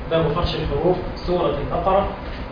باب فرش الحروف سورة البقرة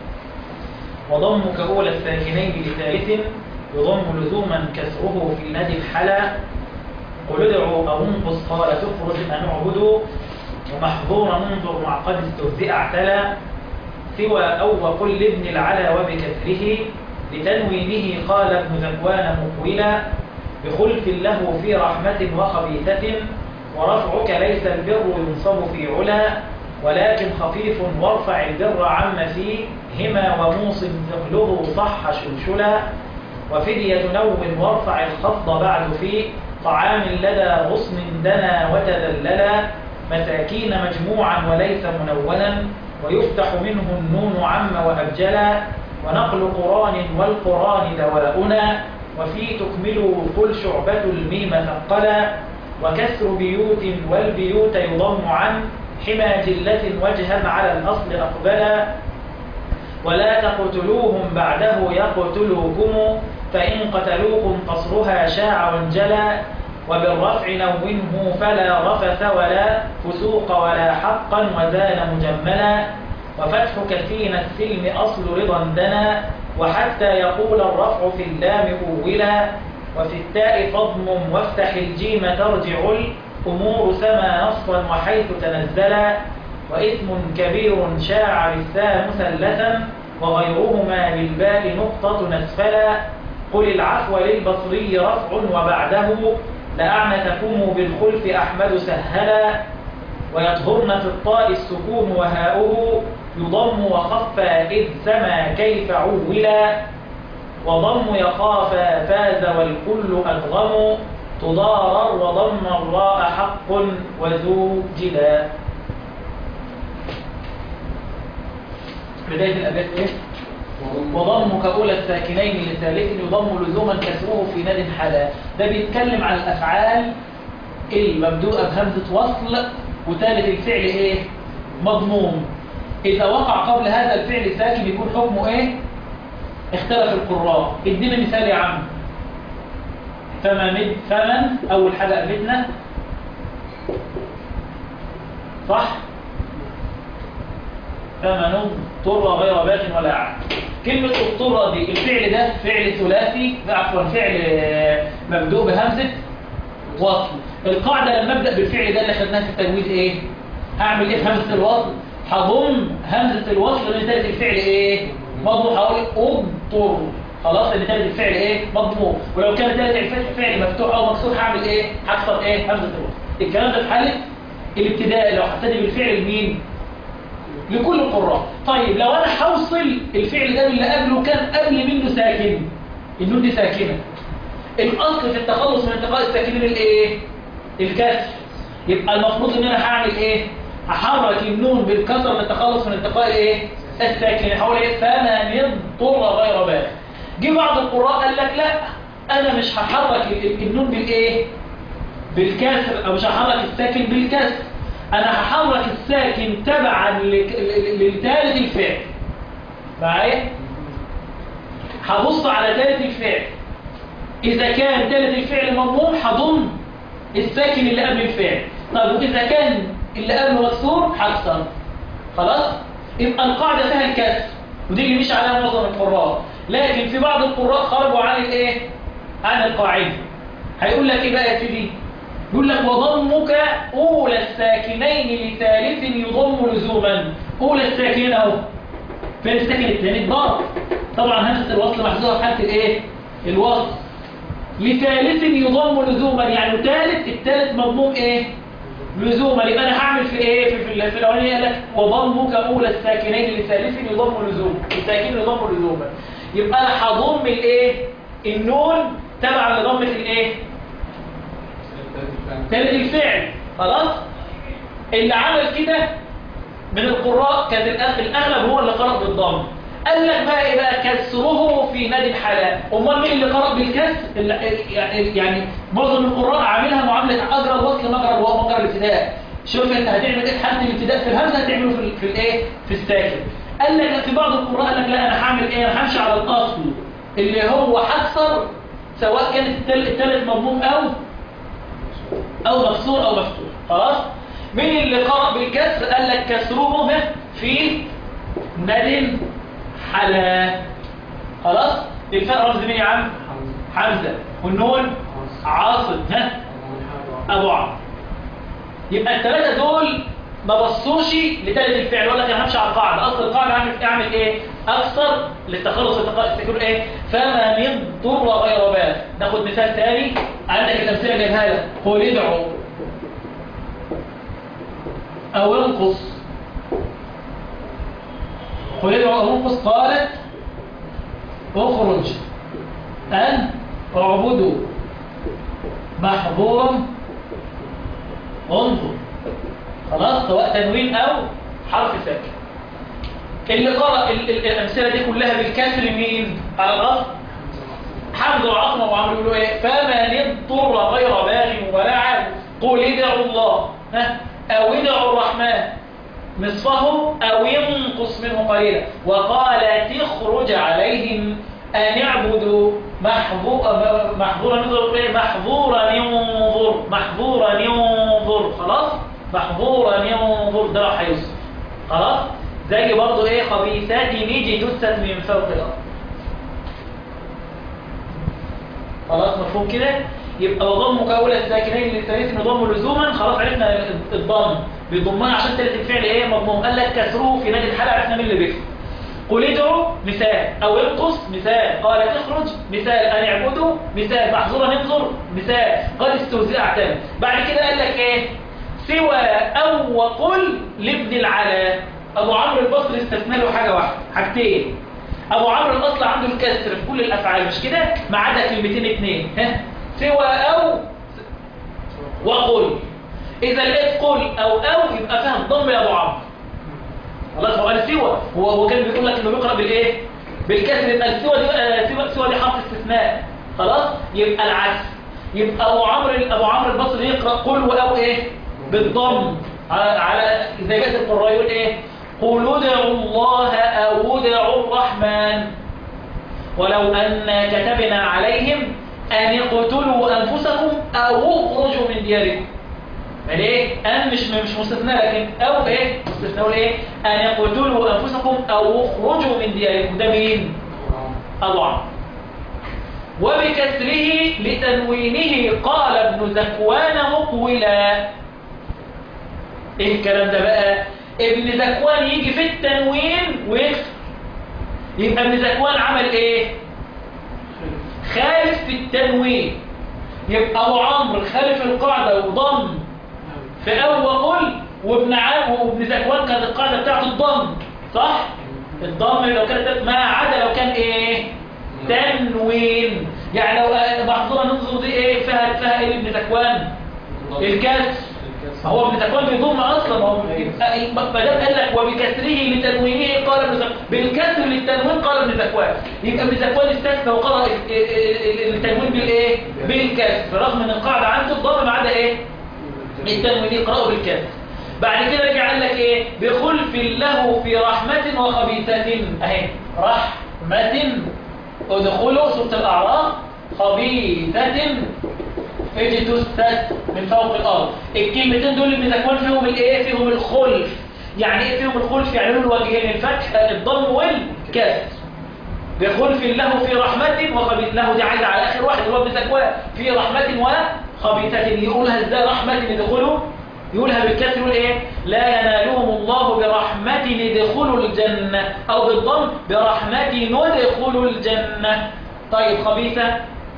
وضمك أولى الساكنين لثالث يضم لزوما كسره في نادي الحلا قل ادعوا أو انقص قال تفرج أن اعبدوا ومحظورا انظر مع قد استهزئ اعتلى سوى أو وقل لابن العلا وبكسره لتنوينه قال ابن ذكوان مقولا بخلف له في رحمة وخبيثة ورفعك ليس البر ينصب في علا ولكن خفيف وارفع البر عم فيه هما وموص ثقله صح شلشلا وفدية نوم وارفع الخفض بعد فيه طعام لدى غصن دنا وتذللا مساكين مجموعا وليس منونا ويفتح منه النون عم وأبجلا ونقل قران والقران دواؤنا وفي تكمل قل شعبة الميم ثقلا وكسر بيوت والبيوت يضم عن حمى جلة وجها على الأصل أقبلا ولا تقتلوهم بعده يقتلوكم فإن قتلوكم قصرها شاع وانجلى وبالرفع نونه فلا رفث ولا فسوق ولا حقا وزال مجملا وفتح كثين السلم أصل رضا دنا وحتى يقول الرفع في اللام أولا وفي التاء فضم وافتح الجيم ترجع الأمور سما نصا وحيث تنزلا وإثم كبير شاع بالثاء مثلثا وغيرهما بالباء نقطة نسفلا قل العفو للبصري رفع وبعده لأعنتكم بالخلف أحمد سهلا ويطهرن في الطاء السكون وهاؤه يضم وخفى إذ سما كيف عولا وضم يخافى فاز والكل ألغم تضارر وضم الراء حق وذو جلا بداية الأبيات إيه؟ وضمك أولى الساكنين لثالث يضم لزوما كسره في ناد حلا ده بيتكلم عن الأفعال المبدوءة بهمزة وصل وثالث الفعل إيه؟ مضموم إذا وقع قبل هذا الفعل ساكن يكون حكمه إيه؟ اختلف القراء ادينا مثال يا عم فمن فمن أول حاجة أمدنا صح؟ فمن اضطر غير باق ولا عاد كلمة اضطر دي الفعل ده فعل ثلاثي عفوا فعل مبدوء بهمزة وصل القاعدة لما ابدأ بالفعل ده اللي خدناه في التجويد ايه هعمل ايه في همزة الوصل هضم همزة الوصل لان ثالث الفعل ايه مضموم هقول اضطر خلاص لان ثالث الفعل ايه مضموم ولو كان ثالث الفعل مفتوح او مكسور هعمل ايه هكسر ايه همزة الوصل الكلام ده في حالة الابتداء لو هبتدي بالفعل لمين لكل القراء طيب لو انا هوصل الفعل ده اللي قبله كان قبل منه ساكن النون دي ساكنه الاصل في التخلص من انتقاء الساكنين الايه الكسر يبقى المفروض ان انا هعمل ايه هحرك النون بالكسر للتخلص من انتقاء الايه الساكن هقول ايه فمن يضطر غير باغ جه بعض القراء قال لك لا انا مش هحرك النون بالايه بالكسر او مش هحرك الساكن بالكسر انا هحرك الساكن تبعا لثالث الفعل معايا هبص على ثالث الفعل اذا كان ثالث الفعل مضموم هضم الساكن اللي قبل الفعل طيب واذا كان اللي قبله مكسور هكسر خلاص يبقى القاعده فيها الكسر ودي اللي مش عليها معظم القراء لكن في بعض القراء خرجوا عن الايه عن القاعده هيقول لك ايه بقى يا سيدي يقول لك وضمك أولى الساكنين لثالث يضم لزوما أولى الساكنين أهو فين الساكن الثاني الضرب طبعا همزة الوصل محذوفة في حالة الإيه؟ الوصل لثالث يضم لزوما يعني ثالث الثالث مضموم إيه؟ لزوما يبقى أنا هعمل في إيه؟ في في, في الأولانية قال لك وضمك أولى الساكنين لثالث يضم لزوما الساكن يضم لزوما يبقى أنا هضم الإيه؟ النون تبع لضمة الإيه؟ ثالث الفعل خلاص اللي عمل كده من القراء كان الاغلب هو اللي قرأ بالضم قال لك بقى ايه بقى كسره في نادي الحلال امال مين اللي قرأ بالكسر يعني يعني معظم القراء عاملها معامله اجرى الوصل مجرى مجرى الابتداء شوف انت هتعمل ايه في حد الابتداء في الهمزه هتعمله في في الايه في الساكن قال لك في بعض القراء قال لك لا انا هعمل ايه انا همشي على الاصل اللي هو هكسر سواء كان الثالث مضموم او او مكسور او مفتوح خلاص مين اللي قرأ بالكسر قال لك كسره في ند حلا خلاص الفاء رمز مين يا عم حمزة والنون عاصم ها ابو عمرو يبقى الثلاثه دول ما بصوش لثالث الفعل ولا كان همشي على القاعده اصل القاعده اعمل اعمل ايه اكثر للتخلص تكون ايه فما من ضر غير بال ناخد مثال ثاني عندك الامثله جايبها لك قل ادعوا او انقص قل ادعوا او انقص قالت اخرج ان اعبدوا محظورا انظر خلاص سواء تنوين او حرف ساكن اللي قرأ ال- ال- الامثله دي كلها بالكسر مين على الاصل حمزه وعاصم وعمرو يقولوا ايه فمن اضطر غير باغ ولا عاد قل ادعوا الله ها او ادعوا الرحمن نصفه او ينقص منه قليلا وقال تخرج عليهم ان اعبدوا محظورا محظورا ينظر ايه محظورا ينظر محظورا ينظر خلاص محظورا ينظر ده راح يوسف خلاص زي برضو ايه خبيثات نيجي جثت من فوق الارض خلاص مفهوم كده يبقى وضم مكون الساكنين للثلاث نضم لزوما خلاص عرفنا الضم بيضمها عشان ثالث الفعل ايه مضموم قال لك كسروه في نادي الحلقه عرفنا مين اللي بيكسر قل ادعوا مثال او انقص مثال قال تخرج مثال ان اعبدوا مثال محظورا انظر مثال قد استوزع تام بعد كده قال لك ايه سوى او وقل لابن العلا ابو عمرو البصري استثنى له حاجه واحده حاجتين ابو عمرو الاصل عنده الكسر في كل الافعال مش كده ما عدا كلمتين اتنين ها سوى او وقل اذا لقيت قل او او يبقى فيها الضم يا ابو عمرو خلاص هو قال سوى هو هو كان بيقول لك انه بيقرا بالايه بالكسر يبقى السوى دي آه، سوى سوى دي حرف استثناء خلاص يبقى العكس يبقى ابو عمرو ابو عمرو البصري يقرا قل واو ايه بالضم على على زي بقيه القراء يقول ايه قل ادعوا الله او ادعوا الرحمن ولو أن كتبنا عليهم أن اقتلوا أنفسكم أو اخرجوا من دياركم يعني ايه أن مش مش مستثنى لكن أو إيه مستثنى هو إيه أن يقتلوا أنفسكم أو اخرجوا من دياركم ده مين أبو عمرو وبكسره لتنوينه قال ابن زكوان مقولا ايه الكلام ده بقى ابن زكوان يجي في التنوين ويكسر يبقى ابن زكوان عمل ايه خالف في التنوين يبقى ابو عمرو خالف القاعده وضم في اول وقل وابن عام وابن زكوان كانت القاعده بتاعته الضم صح الضم لو كانت ما عدا لو كان ايه تنوين يعني لو محظوره ننظر دي ايه فيها فيها ايه ابن زكوان الكسر هو ابن زكوان بيضم اصلا هو يبقى ما دام قال لك وبكسره لتنوينه قال ابن زكوان بالكسر للتنوين قال ابن زكوان يبقى ابن زكوان استثنى وقرأ ال- ال- التنوين بالايه بالكسر رغم ان القاعده عنده الضم ما عدا ايه التنوين يقرأه بالكسر بعد كده رجع قال لك ايه بخلف له في رحمة وخبيثة اهي رحمة ادخلوا سورة الاعراف خبيثة اجتثت من فوق الارض الكلمتين دول اللي بتكون فيهم الايه فيهم الخلف يعني ايه فيهم الخلف يعني له الوجهين الفتح الضم والكسر بخلف له في رحمة وخبيث له دي عايزة على اخر واحد اللي هو ابن زكوان في رحمة وخبيثة يقولها ازاي رحمة يدخلوا يقولها بالكسر يقول ايه لا ينالهم الله برحمة يدخلوا الجنة او بالضم برحمة ندخلوا الجنة طيب خبيثة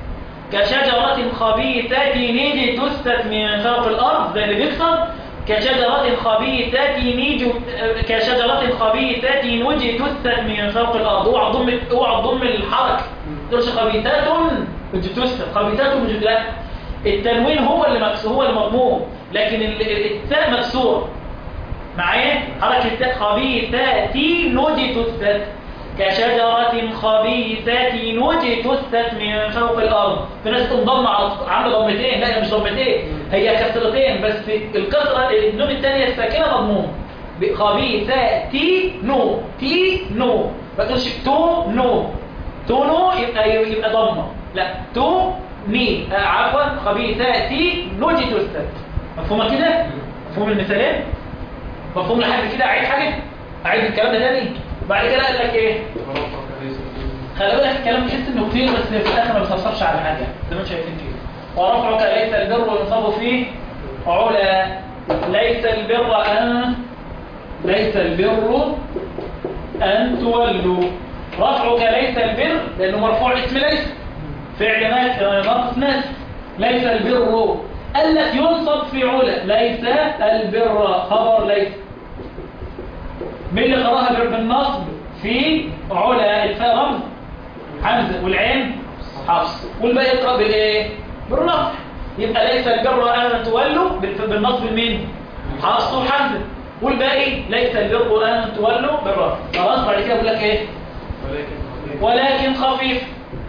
كشجرة خبيثة نيجي تست من فوق الأرض زي اللي بيكسر كشجرة خبيثة نيجي كشجرة خبيثة نجي تست من فوق الأرض اوعى تضم اوعى تضم الحركة تقولش خبيثات تست خبيثات وجد لا التنوين هو اللي مكسور هو المضموم لكن ال- ال- التاء مكسور معايا حركة التاء خبيثات نجي تست كشجرة خبيثة نجتثت من فوق الأرض في ناس تنضم على عامله ضمتين لا هي مش ضمتين هي كسرتين بس الكسرة النون الثانية الساكنة مضموم خبيثة تي نو تي نو ما تقولش تو نو تو نو يبقى يبقى ضمة لا تو ني آه عفوا خبيثة تي نجتثت مفهومة كده؟ مفهوم المثالين؟ مفهوم لحد كده عيد حاجة؟ اعيد الكلام ده تاني بعد كده قال لك ايه خلي بالك الكلام تحس انه كتير بس في الاخر ما بيصرفش على حاجه زي ما انتم شايفين كده ورفعك ليس البر ينصب فيه علا ليس البر ان ليس البر ان تولوا رفعك ليس البر لانه مرفوع اسم ليس فعل ناس ناقص ناس ليس البر قال لك ينصب في علا ليس البر خبر ليس مين اللي قراها بالنصب في علا الفاء رمز حمزه والعين حفص والباقي يقرا بالايه بالرفع يبقى ليس البر ان تولوا بالف- بالنصب مين حفص وحمزه والباقي ليس البر ان تولوا بالرفع خلاص بعد كده بقول لك ايه ولكن خفيف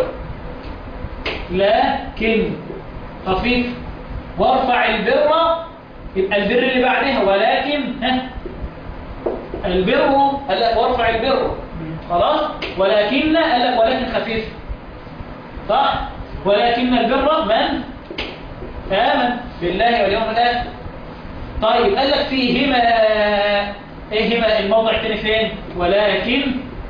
لكن خفيف وارفع البر يبقى البر اللي بعدها ولكن ها البر قال لك وارفع البر خلاص ولكن قال لك ولكن خفيف صح ولكن البر من آمن بالله واليوم الآخر طيب قال لك فيهما ايه هما الموضع الثاني فين ولكن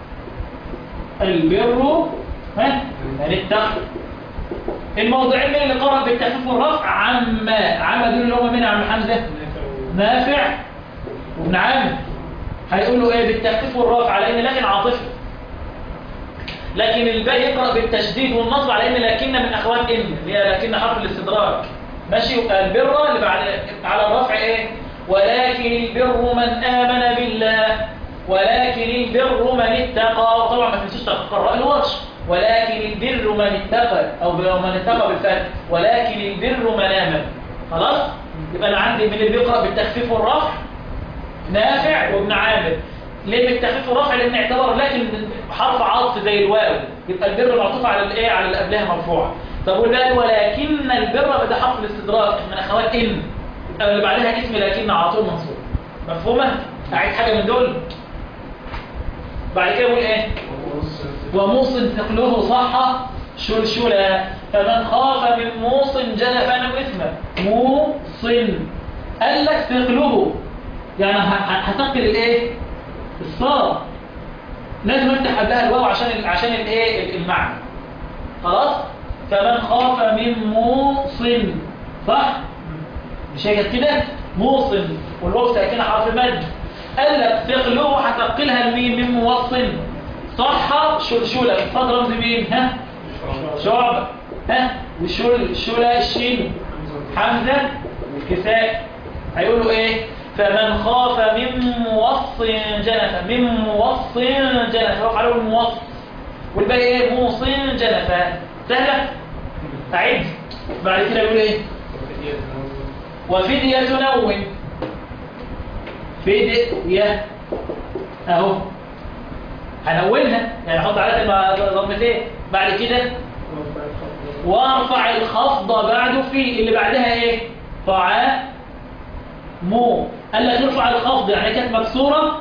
البر ها من التقوى الموضوعين من اللي قرأ بالتخفيف والرفع عما عما دول اللي هم من عم حمزة نافع وابن عامر هيقولوا ايه بالتخفيف والرفع على ان لكن عاطفه لكن الباقي يقرأ بالتشديد والنصب على ان لكن من اخوات ان اللي هي لكن حرف الاستدراك ماشي يبقى البر اللي بعد على الرفع ايه ولكن البر من آمن بالله ولكن البر من اتقى طبعا ما تنسوش تقرأ الورش ولكن البر من اتقى او من اتقى بالفتح ولكن البر من آمن خلاص يبقى انا عندي من اللي بيقرأ بالتخفيف والرفع نافع وابن عامر ليه بالتخفيف والرفع لان اعتبر لكن حرف عطف زي الواو يبقى البر معطوف على الايه على اللي قبلها مرفوع طب والباقي ولكن البر بدا حرف الاستدراك من اخوات ان يبقى اللي بعدها اسم لكن على طول منصوب مفهومه اعيد حاجه من دول بعد كده بقول ايه وموص ثقله صح شلشلا فمن خاف من موص جنفا او اثما موص قال لك ثقله يعني ه- ه- هثقل الايه الصاد لازم افتح قبلها الواو عشان ال- عشان الايه المعنى خلاص فمن خاف من موص صح مش هي كانت كده موصل والواو ساكنه حرف مد قال لك ثقله هتقلها لمين من موصل صح شلشله الصاد رمز مين ها شعب ها وشل شلا الشين حمزه والكساء هيقولوا ايه فمن خاف من موص جنفا من موص جنفا وقع له الموص والباقي ايه موص جنفا سهله اعيد بعد كده يقول ايه وفدية نوم فدية اهو هنونها يعني احط عليها ضمتين بعد كده وارفع الخفض بعده في اللي بعدها ايه طعام مو قال لك ارفع الخفض يعني كانت مكسوره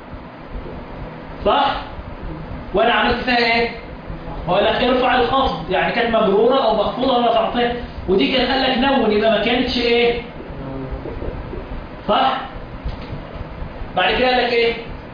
صح وانا عملت فيها ايه بقول لك ارفع الخفض يعني كانت مجروره او مخفوضه ولا رفعتها ودي كان قال لك نون يبقى ما كانتش ايه صح بعد كده قال لك ايه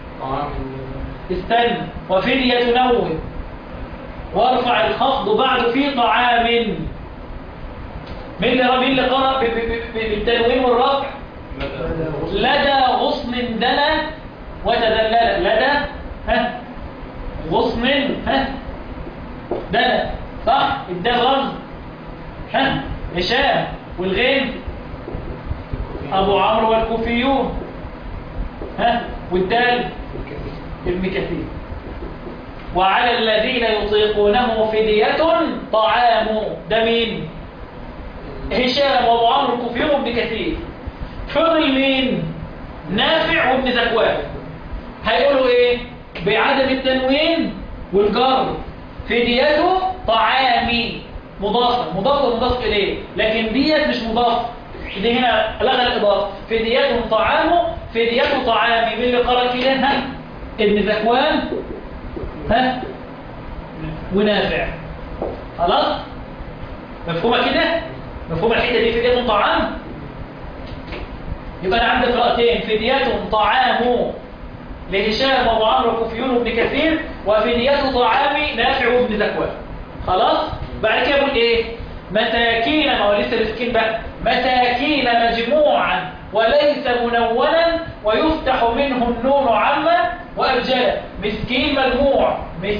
استنى وفدية نون وارفع الخفض بعد في طعام مين اللي مين اللي قرأ ب- ب- ب- بالتنوين والرفع لدى غصن دنا وتدلل لدى ها غصن ها دنا صح الدال رمز ها هشام والغين ابو عمرو والكوفيون ها والدال ابن كثير وعلى الذين يطيقونه فدية طعام ده مين هشام وابو عمرو الكوفيون وابن كثير فضل مين نافع وابن زكوان هيقولوا ايه بعدم التنوين والجر فديته طعامي مضافة مضافة ومضاف إليه لكن ديت مش مضافة دي هنا لغى الإضافة فديته طعامه فديته طعامي مين اللي قرأ كده ها ابن زكوان ها ونافع خلاص مفهومة كده مفهومة الحتة دي فدية طعام يبقى أنا عندي قراءتين فدية طعام لهشام وابو عمرو وكوفيون وابن كثير وفدية طعام نافع وابن زكوان خلاص بعد كده بيقول ايه مساكين ما هو لسه مسكين بقى مساكين مجموعا وليس منونا ويفتح منه النون عما وأبجلا مسكين مجموع مس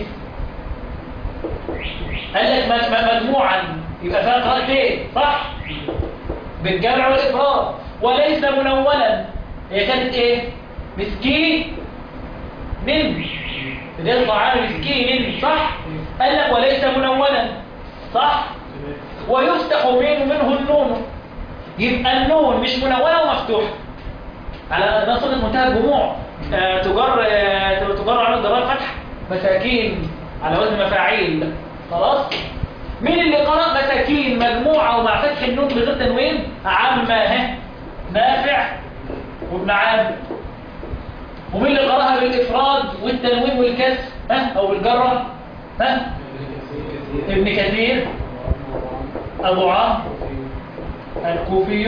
قال لك مج- م- مجموعا يبقى فيها قراءتين صح بالجمع والإفراد وليس منونا هي كانت ايه مسكين من بداية طعام مسكين صح قال لك وليس منونا صح ويفتح منه منه النون يبقى النون مش منونة ومفتوحة على نصيغة منتهى الجموع آه، تجر آه، تجر على الضرار فتح مساكين على وزن مفاعيل خلاص مين اللي قرأ مساكين مجموعة ومع فتح النون بغير تنوين عامة ها نافع وابن عامر ومين اللي قرأها بالإفراد والتنوين والكسر ها أو بالجرة ها ابن كثير أبو عمرو الكوفي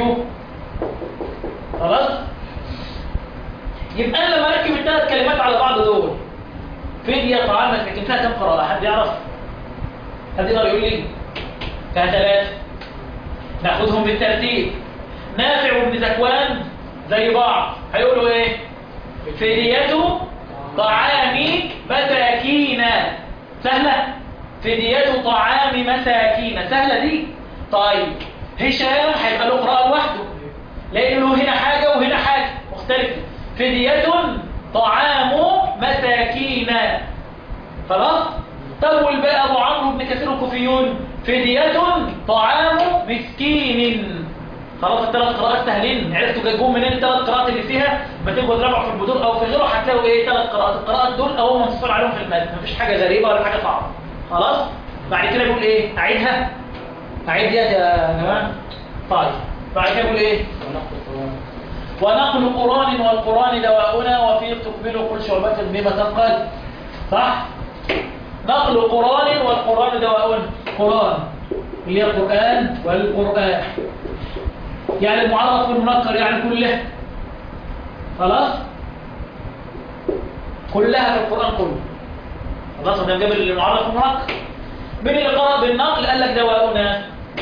خلاص يبقى انا لما اركب الثلاث كلمات على بعض دول فدية طعام مساكين فيها كم قراءة حد يعرف حد يقدر يقول لي فيها ثلاثة ناخذهم بالترتيب نافع وابن زكوان زي بعض هيقولوا ايه فدية طعام مساكين سهلة فدية طعام مساكين سهلة دي طيب هشام هيبقى له قراءة لوحده لأن له هنا حاجة وهنا حاجة مختلفة فدية طعام مساكين خلاص طب والباقي أبو عمرو بن كثير الكوفيون فدية طعام مسكين خلاص الثلاث قراءات سهلين عرفتوا جايبهم منين الثلاث قراءات اللي فيها ما تبقوا تراجعوا في البدور او في غيره هتلاقوا ايه ثلاث قراءات القراءات دول اهو منصوص عليهم في المتن مفيش حاجه غريبه ولا حاجه صعبه خلاص بعد كده يقول ايه اعيدها اعيد دي يا جماعه طيب بعد كده يقول ايه ونقل قران والقران دواؤنا وفي تقبل كل شعبة بما تنقل صح نقل قران والقران دواؤنا قران اللي هي القرآن والقرآن يعني المعرف والمنكر يعني كله خلاص كلها في القرآن كله خلاص ده جاب المعرف والمنكر من اللي قرأ بالنقل قال لك دواؤنا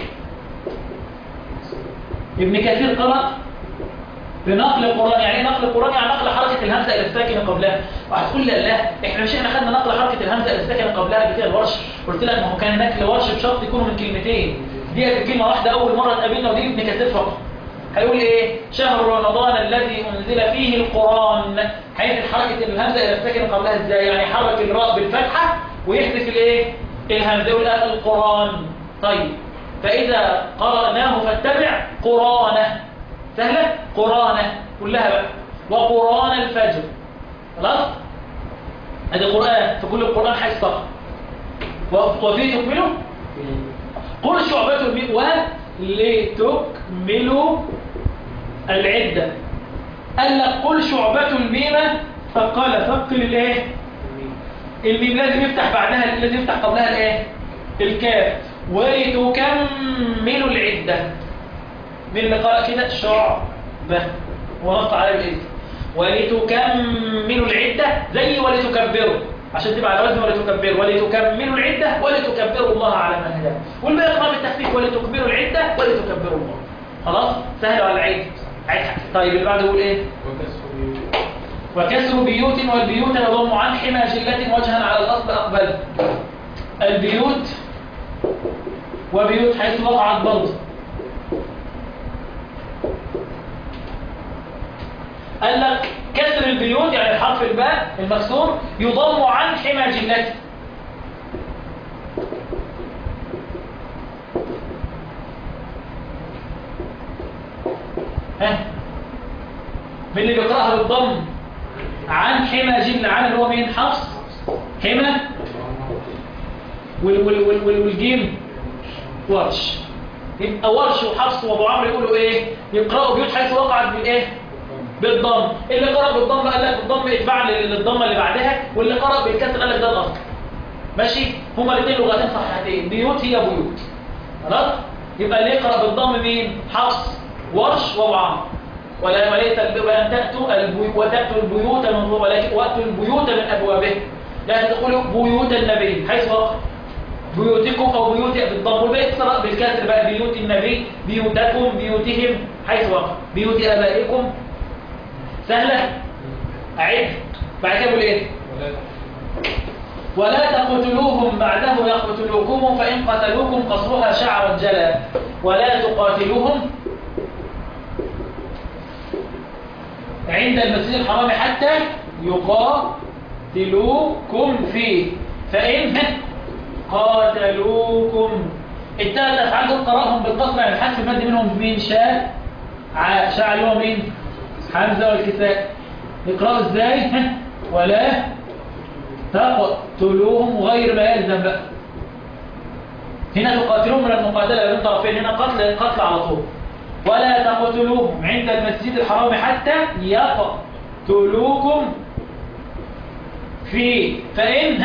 ابن كثير قرأ بنقل القرآن يعني ايه نقل القرآن يعني نقل حركة الهمزة إلى الساكن قبلها وهتقول لي لا احنا مش احنا خدنا نقل حركة الهمزة إلى الساكن قبلها قبل كده الورش قلت لك ما هو كان هناك الورش بشرط يكونوا من كلمتين دي كلمة واحدة أول مرة تقابلنا ودي ابن كثير فقط هيقول ايه شهر رمضان الذي أنزل فيه القرآن هيحذف حركة الهمزة إلى الساكن قبلها ازاي يعني يحرك الراء بالفتحة ويحذف الايه الهمزة يقول آه القرآن طيب فإذا قرأناه فاتبع قرآنه سهلة قرآنه كلها بقى وقرآن الفجر خلاص هذا قرآن في كل القرآن حيث صح وفي تكمله قل شعبة المئة ولتكملوا العدة قال لك قل شعبة الميمة فقال ثقل الايه الميم لازم يفتح بعدها لازم يفتح قبلها الايه الكاف ولتكملوا العدة من اللي قرأ كده شعبة ونط على الاسم ولتكملوا العدة زي ولتكبروا عشان تبقى على وزن ولتكبروا ولتكملوا العدة ولتكبروا الله على ما هداكم والباقي قام التخفيف ولتكملوا العدة ولتكبروا الله خلاص سهل على العيد عيد طيب اللي بعده يقول ايه وكسر بيوت والبيوت يضم عن حمى جلة وجها على الأصل أقبل البيوت وبيوت حيث وقعت برضه قال لك كسر البيوت يعني حرف الباء المكسور يضم عن حمى جلته ها من اللي بيقرأها بالضم عن حمى جلة عن اللي هو مين حفص حمى وال وال وال وال والجيم ورش يبقى ورش وحفص وابو عمرو يقولوا ايه يقرأوا بيوت حيث وقعت بالايه بالضم اللي قرأ بالضم قال لك بالضم اتباع للضمه اللي بعدها واللي قرأ بالكسر قال لك ده الاصل ماشي هما الاثنين لغتين صحيحتين بيوت هي بيوت خلاص يبقى اللي يقرأ بالضم مين حفص ورش وابو عمرو ولا وليس الب- وأن تأتوا البي- وتأتوا البيوت من ولكن وأتوا البيوت من أبوابه لا تدخلوا بيوت النبي حيث وقع بيوتكم أو بيوت بالضم والباقي اقرأ بالكسر بقى بيوت النبي بيوتكم بيوتهم حيث وقع بيوت آبائكم سهلة أعد بعد كده بقول إيه ولا تقتلوهم بعده يقتلوكم فإن قتلوكم قصرها شعرا جلا ولا تقاتلوهم عند المسجد الحرام حتى يقاتلوكم فيه فإن قاتلوكم الثلاث أفعال دول قرأهم بالقصر يعني حذف المد منهم مين شاء ع- شاء اللي هو مين حمزة والكساء نقرأه ازاي ولا تقتلوهم غير ما يلزم بقى هنا تقاتلوهم من المقاتلة بين طرفين هنا قتل قتل على طول ولا تقتلوهم عند المسجد الحرام حتى يقتلوكم فيه فإن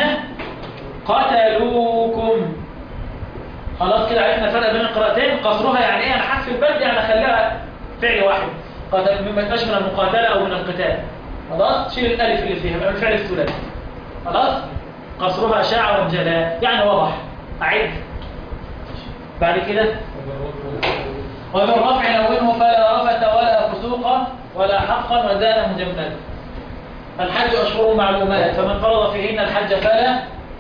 قتلوكم خلاص كده عرفنا الفرق بين القراءتين قصرها يعني ايه انا حذف البلد يعني اخليها فعل واحد قتل ما تبقاش من المقاتله او من القتال خلاص شيل الالف اللي فيها يبقى الفعل الثلاثي خلاص قصرها شاعر جلاء يعني وضح اعد بعد كده وبالرفع نونه فلا رفث ولا فسوق ولا حقا وزان مجمدا الحج أشهر معلومات فمن فرض فيهن الحج فلا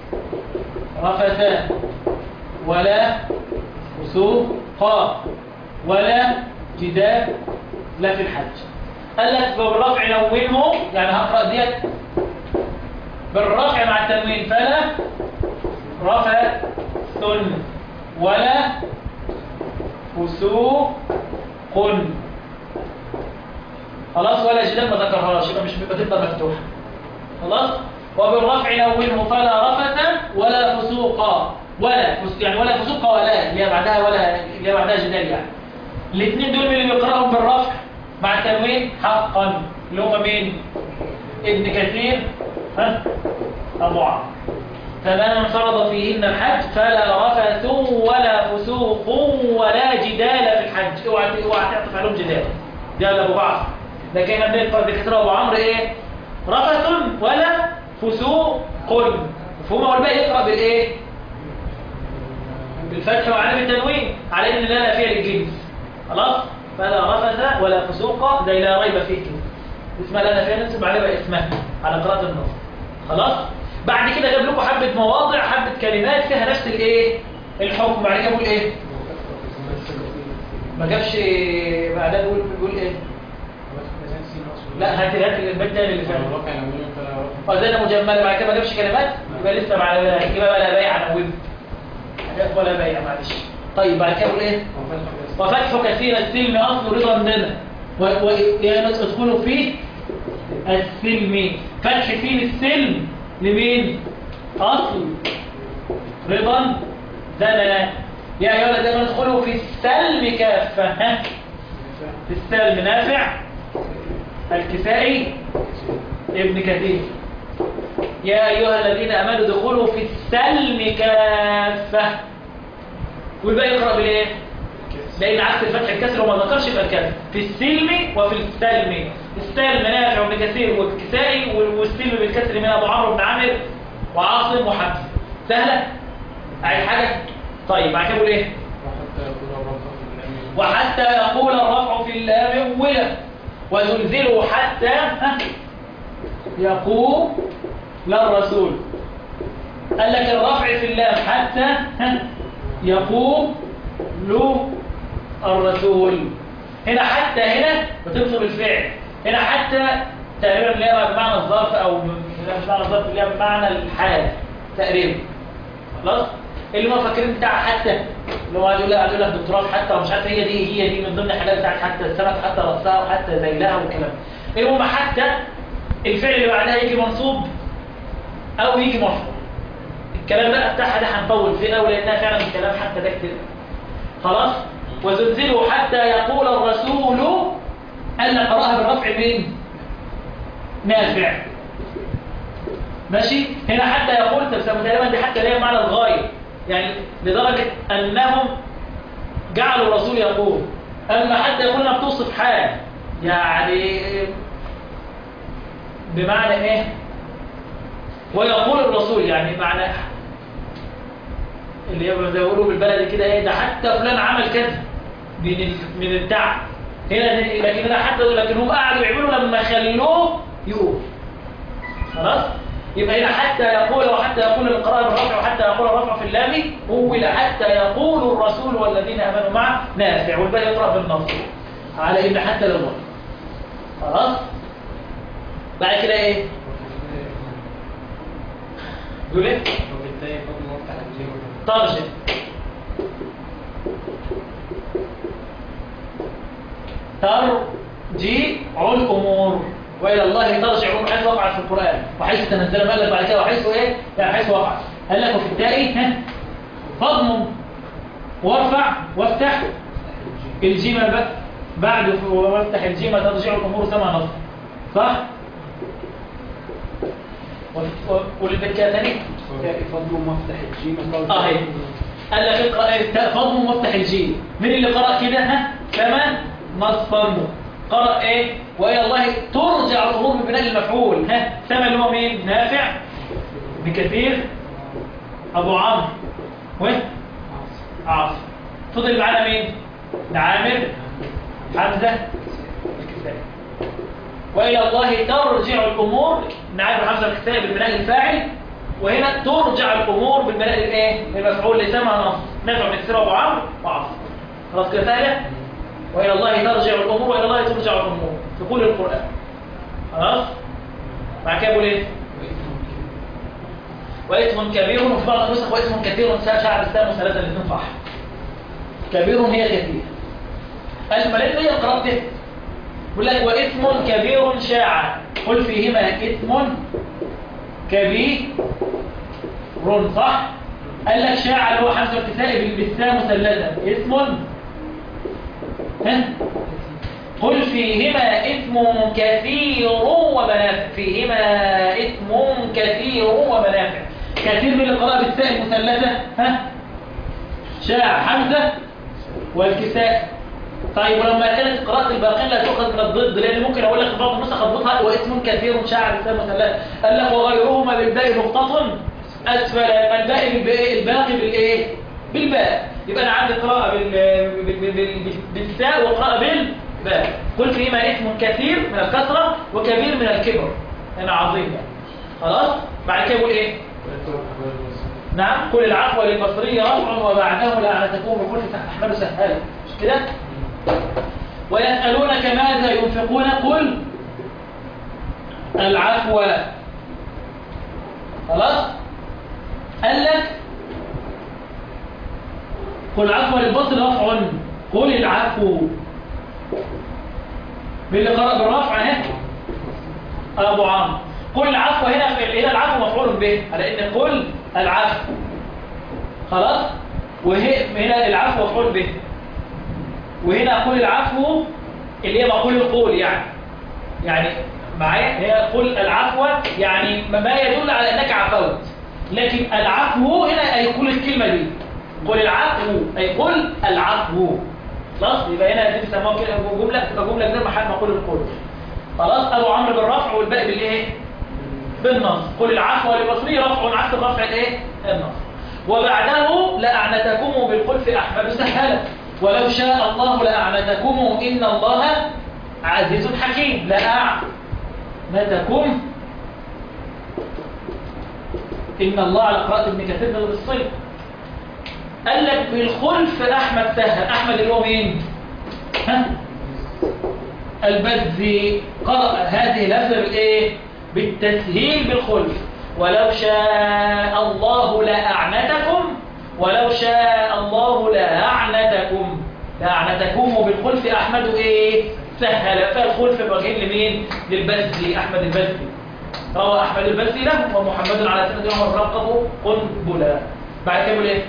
رفث ولا فسوق ولا جدال لا في الحج قال لك بالرفع نونه يعني هقرأ ديت بالرفع مع التنوين فلا رفث ولا فسوق خلاص ولا جدال ما ذكرهاش يبقى مش بتبقى مفتوحه خلاص وبالرفع نونه فلا رفث ولا فسوق ولا فس- يعني ولا فسوق ولا اللي هي بعدها ولا اللي هي بعدها جدال يعني الاثنين دول من اللي بيقراهم بالرفع مع التنوين حقا اللي هم مين ابن كثير ها ابو عمرو فمن فرض فيهن الحج فلا رفث ولا فسوق ولا جدال في الحج اوعى اوعى تعطف عليهم جدال ده ابو بعض لكن احنا بنقرا بكثره ابو عمرو ايه رفث ولا فسوق مفهوم ولا بقى يقرا بالايه بالفتح وعلم التنوين على ان لا فيها للجنس خلاص فلا رفث ولا فسوق زي لا ريب فيه كده اسمها لا فيها نسب عليها بقى اسمها على قراءه النص خلاص بعد كده جاب لكم حبه مواضع حبه كلمات فيها نفس الايه الحكم بعد كده بيقول ايه ما جابش بعدها بيقول بيقول ايه لا هات هات البيت تاني اللي فات وزينا مجمله بعد كده ما جابش كلمات يبقى لسه مع يبقى بقى لا بيع نوب ولا بيع معلش طيب بعد كده بيقول ايه وفتح كثير السلم اصل رضا لنا ويا ناس ادخلوا فيه السلم فتح فيه السلم لمين اصل رضا لنا يا ايها الذين آمنوا ادخلوا في السلم كافه ها في السلم نافع الكسائي ابن كثير يا أيها الذين أمنوا ادخلوا في السلم كافة والباقي يقرأ بالإيه؟ لأن عكس الفتح الكسر وما ذكرش يبقى الكسر في السلم وفي السلم السلم نافع وابن كثير والكسائي والسلم بالكسر من أبو عمرو بن عامر وعاصم وحمزة سهلة؟ أي حاجة؟ طيب بعد كده بقول إيه؟ وحتى يقول الرفع في اللام أولا وزلزلوا حتى ها، يقول للرسول قال لك الرفع في اللام حتى ها، يقول له الرسول هنا حتى هنا بتنصب الفعل هنا حتى تقريبا اللي هي بمعنى الظرف او لا مش معنى الظرف اللي هي بمعنى الحال تقريبا خلاص اللي هم فاكرين بتاع حتى اللي هو قاعد يقول لك قاعد يقول لك دكتوراه في حتى ومش عارف هي دي هي دي من ضمن الحاجات بتاعت حتى السمك حتى رأسها وحتى ذيلها والكلام المهم حتى الفعل اللي بعدها يجي منصوب او يجي مرفوع الكلام بقى بتاعها ده هنطول فيه قوي لانها فعلا الكلام حتى ده كتير خلاص وزلزلوا حتى يقول الرسول قال لك قراها بالرفع مين نافع ماشي هنا حتى يقول تبسم تقريبا دي حتى ليها معنى الغايه يعني لدرجه انهم جعلوا الرسول يقول اما حتى يقول انها بتوصف حال يعني بمعنى ايه ويقول الرسول يعني معنى اللي هي زي ما بيقولوا بالبلدي كده ايه ده حتى فلان عمل كذا من ال- من الدعم هنا لكن هنا حتى لكن هم قعدوا يعملوا لما خلوه يقول خلاص يبقى هنا حتى يقول وحتى يقول القراءة بالرفع وحتى يقول الرفع في اللام هو حتى يقول الرسول والذين امنوا معه نافع والباقي يقرأ بالنصر على ان حتى للرفع خلاص بعد كده ايه يقول ايه وبالتالي فضل مفتح الجيم ترجم ترجيع الأمور وإلى الله ترجع الأمور حيث وقعت في القرآن وحيث تنزل ما قال لك بعد كده وحيث إيه؟ يعني حيث وقعت قال لك وفي التالي ها فضم وارفع وافتح الجيم بقى بعد وافتح الجيم ترجع الأمور سما نصر صح؟ وللذكاء تاني فضل مفتح الجيم اه هي قال لك اقرا التاء فضم وافتح الجيم مين اللي قرأ كده ها كمان نصبا قرأ ايه والى الله ترجع الامور ببناء المفعول ها سما اللي هو مين نافع بكثير ابو عمرو و عاصم فضل معانا مين عامر حمزه الكسائي والى الله ترجع الامور نعرف حمزه الكسائي بالبناء الفاعل وهنا ترجع الامور بالبناء الايه المفعول لسمع نص نفع من كثير ابو عمرو وعاصم خلاص كده سهله والى الله ترجع الامور والى الله ترجع الامور في كل القران خلاص بعد كده بيقول ايه واسم كبير وفي بعض النسخ واسم كثير شعب السلام وثلاثه الاثنين صح كبير هي كثير قال ما لقيت هي القراءه دي بيقول لك واسم كبير شاع قل فيهما اسم كبير صح قال لك شاع اللي هو حمزه الكسائي بالبسام مثلثا اسم ها قل فيهما اسم كثير ومنافع فيهما اسم كثير ومنافع كثير من القراءة بالتاء المثلثة ها شاع حمزة والكساء طيب ولما كانت قراءة الباقين لا تؤخذ من الضد لأن ممكن أقول لك بعض النسخ الضدها واسم كثير شاع بالتاء المثلثة قال لك وغيرهما بالباء نقطة أسفل الباقي بالباء الباقي بالإيه؟ بالباء يبقى أنا عندي قراءة بال... بال... بال... بال... بالتاء وقراءة بالباء قل فيهما اسم كثير من الكثرة وكبير من الكبر هنا عظيم يعني خلاص بعد كده يقول إيه نعم قل العفو للبصري رفع وبعده لعنتكم بكل أحمد سهل مش كده ويسألونك ماذا ينفقون قل العفو خلاص قال لك قل عفو للبصر رفع قل العفو باللي قرأ بالرفع اهي ابو عمرو قل العفو هنا هنا العفو مفعول به على ان قل العفو خلاص وهي هنا العفو مفعول به وهنا قل العفو اللي هي مقول القول يعني يعني معايا هي قل العفو يعني ما يدل على انك عفوت لكن العفو هنا اي قل الكلمه دي قل العفو اي قل العفو خلاص يبقى هنا دي بيسموها كده جمله تبقى جمله غير محل مقول القول خلاص ابو عمرو بالرفع والباقي بالايه بالنصب قل العفو للبصري رفع عكس الرفع الايه النصب وبعده لاعنتكم بالخلف احمد سهلا ولو شاء الله لاعنتكم ان الله عزيز حكيم لاعنتكم ان الله على قراءه ابن كثير بالصيد قال لك بالخلف احمد سهل احمد اللي هو مين ها البزي قرأ هذه اللفظه بالايه بالتسهيل بالخلف ولو شاء الله لأعنتكم ولو شاء الله لأعنتكم لأعنتكم وبالخلف أحمد إيه سهل فالخلف بوجهين لمين للبزي أحمد البزي روى أحمد البزي له ومحمد على سنة عمر رقبه قنبلا بعد كده يقول إيه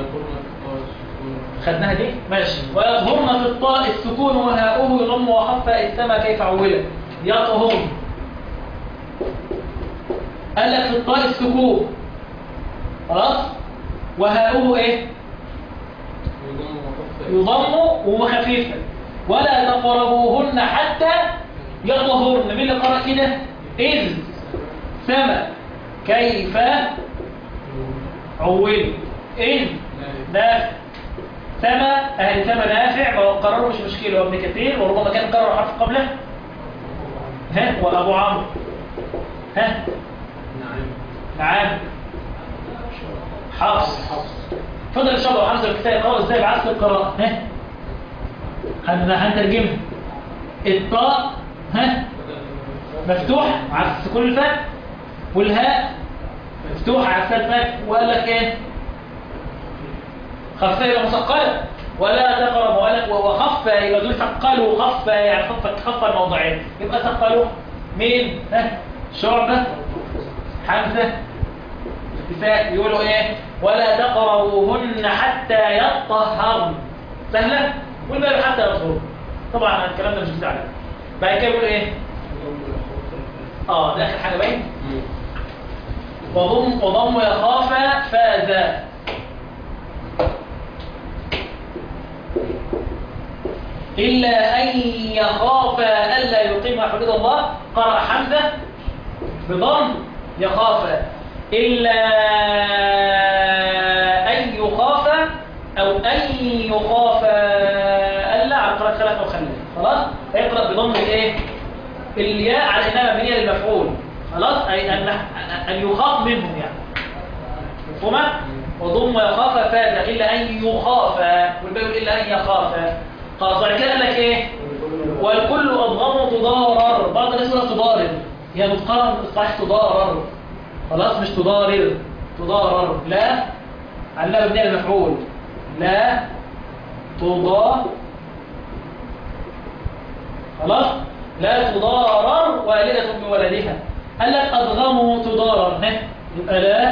خدناها دي ماشي ويظهرن في الطاء السكون وهاؤه يضم وخفى السما كيف عولت يطهرن قال لك في الطاء السكون خلاص وهاؤه ايه يضم وخفيفا ولا تقربوهن حتى يطهرن مين اللي قرأ كده إذ سما كيف عول إذ نافع سما أهل سما نافع ما هو قرروا مش مشكلة وابن كثير وربما كان قرر حرف قبله ها وأبو عمرو ها نعم نعم حفص فضل ان شاء الله حفص الكتاب يقرأ ازاي بعزف القراءة ها هن- هنترجمها الطاء ها مفتوح على السكون الفتح والهاء مفتوح على السكون الفتح وقال لك ايه خفة يبقى مثقلة ولا تقرب وقال لك وخفة يبقى دول ثقلوا خفة يعني خفة خفة الموضعين يبقى ثقلوا مين ها شعبة حمزة الكفاء يقولوا ايه ولا تقربوهن حتى يطهرن سهلة والباقي حتى يطهرن طبعا الكلام ده مش جديد عليك بعد كده يقولوا ايه اه ده اخر حاجه باين وضم وضم يخاف فاز إلا أن يخاف ألا يقيم حدود الله قرأ حمزة بضم يخاف إلا أن يخاف أو أن يخاف ألا على قراءة خلف أو خلف خلاص هيقرأ بضم الإيه الياء على إنها مبنية للمفعول خلاص أي أن أن يخاف منهم يعني مفهومة وضم يخاف فاز إلا أن يخاف والباقي يقول إلا أن يخاف خلاص بعد كده قال لك إيه والكل أضغم تضارر بعض الناس يقول تضارر هي متقارن صحيح تضارر خلاص مش تضارر تضارر لا علها مبنية المفعول لا تضا خلاص لا تضارر والدة بولدها قال لك أضغموا تضارر نه يبقى لا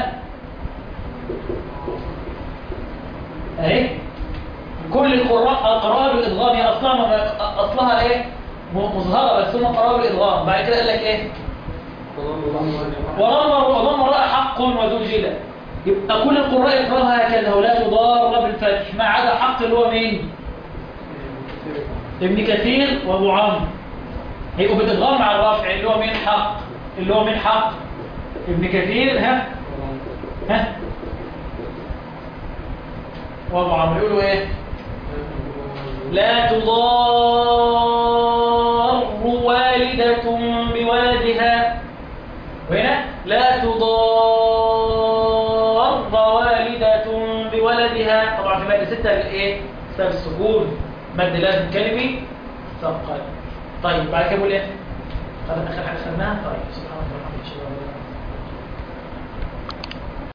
اهي كل القراء قراءة بالإضغام هي أصلها أصلها إيه م- مظهرة بس هم قراءة بالإضغام بعد كده قال لك إيه ورمى وضم راء حق وزوجلة يبقى كل القراء يقراها هكذا ولا تضار بالفتح ما عدا حق اللي هو مين ابن كثير وابو عمرو هيبقوا بالإضغام مع الرافع اللي هو مين حق اللي هو مين حق ابن كثير ها ها وابو عمرو يقولوا ايه لا تضار والدة بولدها وهنا لا تضار والدة بولدها طبعا في مادة ستة الايه سبب السكون مد لازم كلمي ثقل طيب بعد كده بقول ايه هذا اخر حاجه خدناها طيب سبحان الله والحمد لله